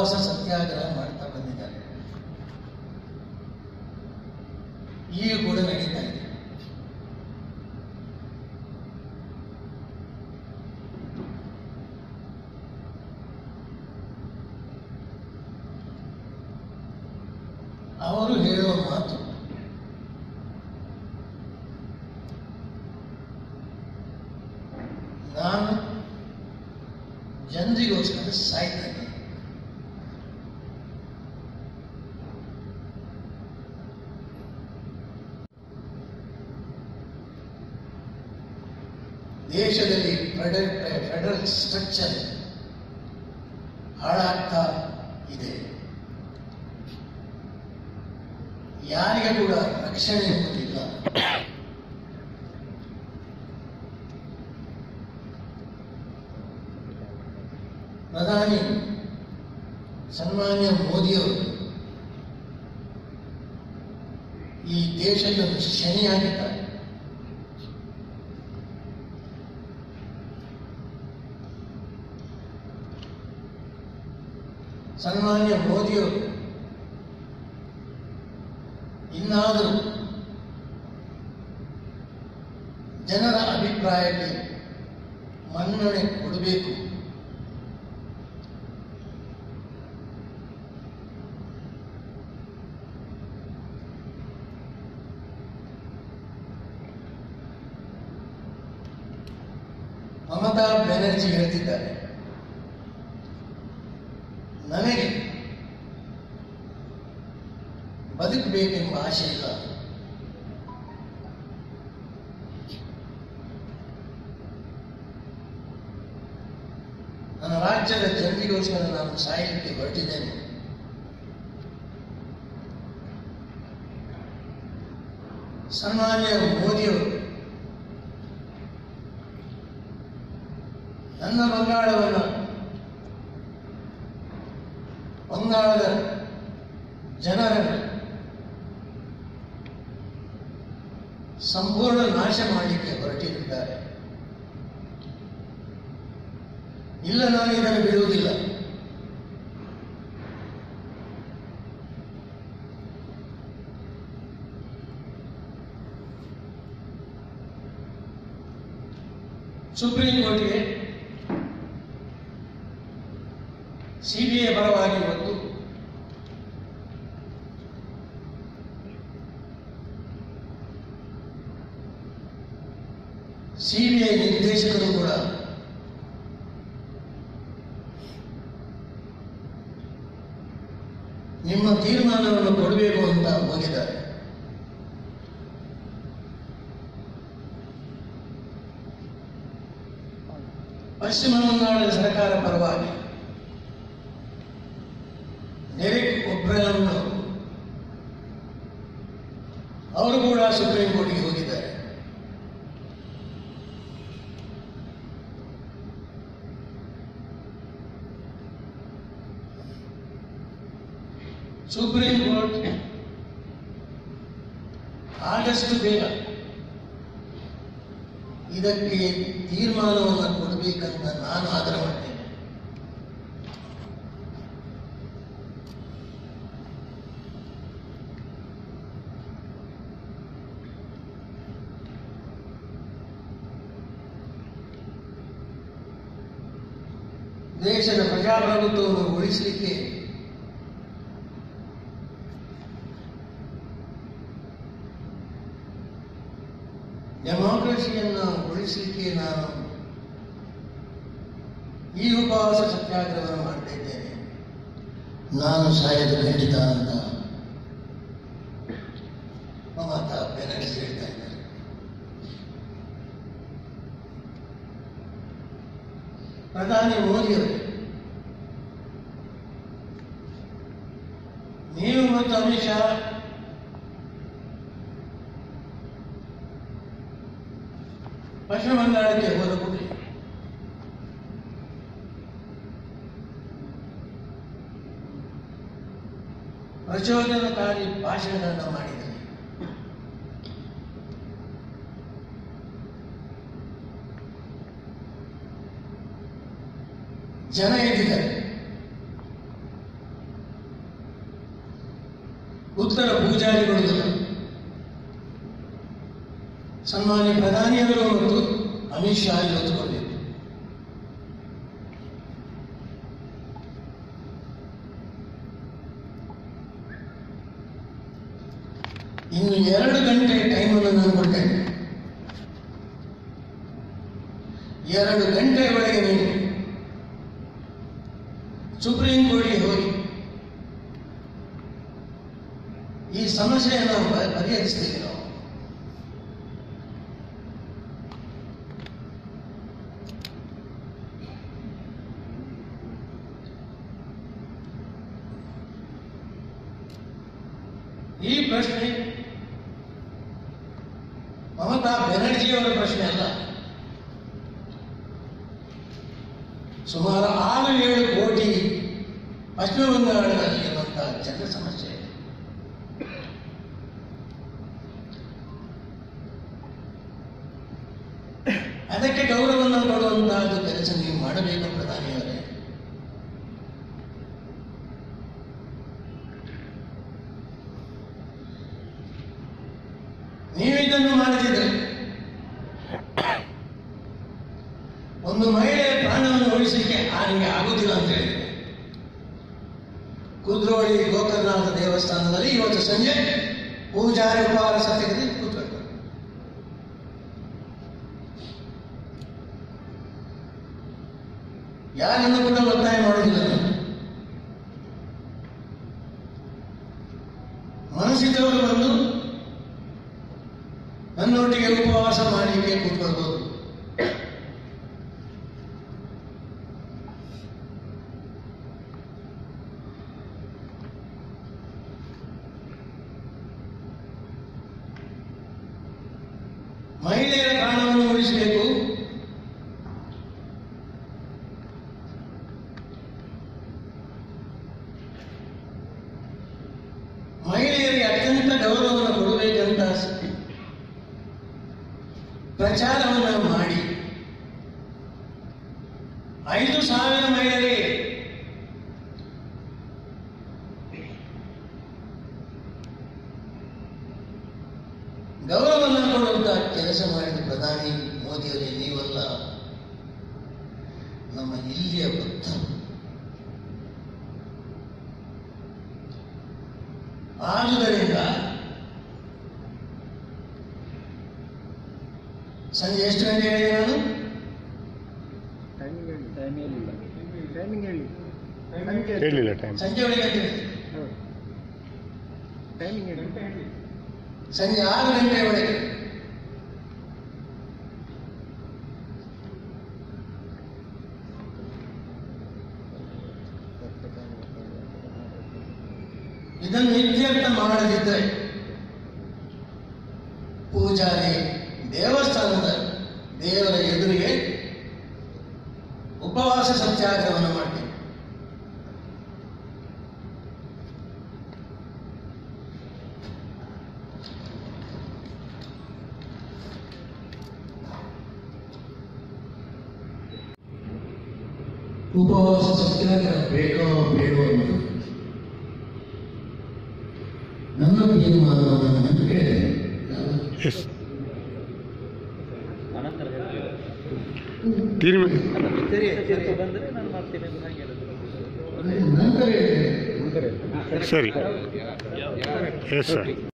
ಉಪವಾಸ ಸತ್ಯಾಗ್ರಹ ಮಾಡ್ತಾ ಬಂದಿದ್ದಾರೆ ಈಗ ಕೂಡ ನಡೀತಾ ಇದೆ ಅವರು ಹೇಳುವ ಮಾತು ನಾನು ಜನರಿಗೋಸ್ಕರ ಸಾಯ್ತಾ ಇದ್ದೀನಿ ದೇಶದಲ್ಲಿ ಫೆಡರಲ್ ಫೆಡರಲ್ ಸ್ಟ್ರಕ್ಚರ್ ಹಾಳಾಗ್ತಾ ಇದೆ ಯಾರಿಗೆ ಕೂಡ ರಕ್ಷಣೆ ಇರುವುದಿಲ್ಲ ಪ್ರಧಾನಿ ಸನ್ಮಾನ್ಯ ಮೋದಿಯವರು ಈ ದೇಶದ ಶನಿಯಾಗಿದ್ದಾರೆ ಸನ್ಮಾನ್ಯ ಮೋದಿಯವರು ಇನ್ನಾದರೂ ಜನರ ಅಭಿಪ್ರಾಯಕ್ಕೆ ಮನ್ನಣೆ ಕೊಡಬೇಕು ಮಮತಾ ಬ್ಯಾನರ್ಜಿ ಹೇಳ್ತಿದ್ದಾರೆ ನನಗೆ ಬದುಕಬೇಕೆಂಬ ಆಶೆ ಇಲ್ಲ ನನ್ನ ರಾಜ್ಯದ ಜನರಿಗೋಸ್ಕರ ನಾನು ಸಾಯಲಿಕ್ಕೆ ಹೊರಟಿದ್ದೇನೆ ಸನ್ಮಾನ್ಯ ಮೋದಿಯವರು ನನ್ನ ಬಂಗಾಳವನ್ನು ಬಂಗಾಳದ ಜನರನ್ನು ಸಂಪೂರ್ಣ ನಾಶ ಮಾಡಲಿಕ್ಕೆ ಹೊರಟಿದ್ದಾರೆ ಇಲ್ಲ ನಾನು ಇದನ್ನು ಬಿಡುವುದಿಲ್ಲ ಸುಪ್ರೀಂ ಕೋರ್ಟ್ಗೆ ಸಿಬಿಐ ಪರವಾಗಿ ಒಂದು ಸಿಬಿಐ ನಿರ್ದೇಶಕರು ಕೂಡ ನಿಮ್ಮ ತೀರ್ಮಾನವನ್ನು ಕೊಡಬೇಕು ಅಂತ ಹೋಗಿದ್ದಾರೆ ಪಶ್ಚಿಮ ಬಂಗಾಳದ ಸರ್ಕಾರ ಪರವಾಗಿ ಡೆರೆಕ್ ಒಬ್ರನ್ನು ಅವರು ಕೂಡ ಸುಪ್ರೀಂ ಕೋರ್ಟ್ಗೆ ಹೋಗಿದ್ದಾರೆ ಸುಪ್ರೀಂ ಕೋರ್ಟ್ ಆದಷ್ಟು ಬೇಗ ಇದಕ್ಕೆ ತೀರ್ಮಾನವನ್ನು ಕೊಡಬೇಕಂತ ನಾನು ಆಗ್ರಹ ಮಾಡ್ತೇನೆ ದೇಶದ ಪ್ರಜಾಪ್ರಭುತ್ವವನ್ನು ಉಳಿಸಲಿಕ್ಕೆ ಡೆಮಾಕ್ರಸಿಯನ್ನು ಉಳಿಸಲಿಕ್ಕೆ ನಾನು ಈ ಉಪವಾಸ ಸತ್ಯಾಗ್ರಹವನ್ನು ಮಾಡ್ತಾ ಇದ್ದೇನೆ ನಾನು ಸಾಯದು ಖಂಡಿತ ಅಂತ ಮಮತಾ ಬ್ಯಾನರ್ಜಿ ಹೇಳ್ತಾ ಇದ್ದಾರೆ ಪ್ರಧಾನಿ ಮೋದಿಯವರು ನೀವು ಮತ್ತು ಅಮಿತ್ ಶಾ ಪಶ್ಚಿಮ ಬಂಗಾಳಕ್ಕೆ ಹೋದ ಕೂಡಲೇ ಪ್ರಚೋದನಕಾರಿ ಭಾಷಣಗಳನ್ನು ಮಾಡಿದರು ಜನ ಎದ್ದಿದ್ದಾರೆ ಪೂಜಾರಿಗಳು ಸನ್ಮಾನ್ಯ ಪ್ರಧಾನಿಯವರು ಮತ್ತು ಅಮಿತ್ ಶಾ ಇವತ್ತುಕೊಂಡಿದ್ದಾರೆ ಇನ್ನು ಎರಡು ಗಂಟೆ ಟೈಮನ್ನು ನಾನು ಕೊಡ್ತೇನೆ ಎರಡು ಗಂಟೆಯ ಒಳಗೆ ನೀವು ಸುಪ್ರೀಂ ಕೋರ್ಟ್ಗೆ ಹೋಗಿ ಈ ಸಮಸ್ಯೆಯನ್ನು ಬ- ಪರಿಹರಿಸ್ತೀವಿ ನಾವು ಈ ಪ್ರಶ್ನೆ ಮಮತಾ ಬೆನರ್ಜಿಯವರ ಪ್ರಶ್ನೆ ಅಲ್ಲ ಸುಮಾರು ಆರು ಏಳು ಕೋಟಿ ಪಶ್ಚಿಮ ಬಂಗಾಳದಲ್ಲಿರುವಂತಹ ಜನರ ಸಮಸ್ಯೆ ಅದಕ್ಕೆ ಗೌರವವನ್ನು ಕೊಡುವಂತಹದ್ದು ಕೆಲಸ ನೀವು ಮಾಡಬೇಕು ಪ್ರಧಾನಿಯವರೇ ನೀವಿದನ್ನು ಮಾಡದಿದ್ರೆ ಒಂದು ಮಹಿಳೆಯ ಪ್ರಾಣವನ್ನು ಉಳಿಸಲಿಕ್ಕೆ ನಿಮಗೆ ಆಗುದಿಲ್ಲ ಅಂತ ಹೇಳಿದೆ ಕುದ್ರೋಳಿ ಗೋಕರ್ಣನಾಥ ದೇವಸ್ಥಾನದಲ್ಲಿ ಇವತ್ತು ಸಂಜೆ ಪೂಜಾರಿ ಉಪಹಾರ ತೆಗೆದು ಕೂತ್ಕೊಂಡು ಯಾರನ್ನು ಕೂಡ ಒತ್ತಾಯ ಮಾಡುವುದಿಲ್ಲ ನಾನು. ಮನಸ್ಸಿದ್ದವರು ಬಂದು ನನ್ನೊಟ್ಟಿಗೆ ಉಪವಾಸ ಮಾಡಲಿಕ್ಕೆ ಕೂತ್ಕೊಳ್ಬೋದು ಮಹಿಳೆಯರ ಪ್ರಾಣವನ್ನು ಉಳಿಸಬೇಕು ಮಹಿಳೆಯರಿಗೆ ಅತ್ಯಂತ ಗೌರವವನ್ನು ಕೊಡಬೇಕಂತ ಪ್ರಚಾರವನ್ನು ಮಾಡಿ ಐದು ಸಾವಿರ ಮಹಿಳೆಯರಿಗೆ ಗೌರವವನ್ನು ಕೊಡುವಂತಹ ಕೆಲಸ ಮಾಡಿದ ಪ್ರಧಾನಿ ಮೋದಿಯವರೇ ನೀವಲ್ಲ ನಮ್ಮ ಇಲ್ಲಿಯ ಬುದ್ಧರು ಆದುದರಿಂದ ಸಂಜೆ ಎಷ್ಟು ಗಂಟೆ ಹೇಳಿದೆ ನಾನು ಟೈಮಿಂಗ್ ಹೇಳಿ ಟೈಮಿಂಗ್ ಹೇಳಿ ಹೇಳಿಲ್ಲ ಟೈಮ್ ಸಂಜೆ ಒಳಗೆ ಅಂತ ಹೇಳಿದೆ. ಟೈಮಿಂಗ್ ಹೇಳಿ ಸಂಜೆ ಆರು ಗಂಟೆ ಒಳಗೆ ಇದನ್ನು ಇತ್ಯರ್ಥ ಮಾಡದಿದ್ದರೆ ಪೂಜಾರಿ ದೇವಸ್ಥಾನದ ದೇವರ ಎದುರಿಗೆ ಉಪವಾಸ ಸತ್ಯಾಗ್ರಹವನ್ನು ಮಾಡ್ತೀನಿ ಉಪವಾಸ ಸತ್ಯಾಗ್ರಹ ಬೇಕೋ ಬೇಡೋ ಅನ್ನೋದು ನನ್ನ ತೀರ್ಮಾನವನ್ನು ನಾನು ಕೇಳಿದೆ ನಾನು ಎಸ್ ತೀರ್ಮ ಸರಿ ಸರಿ ಬಂದರೆ ನಾನು ಮಾಡ್ತೀನಿ ಅಂತ ಹಾಗೆ ಹೇಳಿದ್ರು ನಂತರ ಹೇಳಿದೆ ಸರಿ ಎಸ್ ಸರ್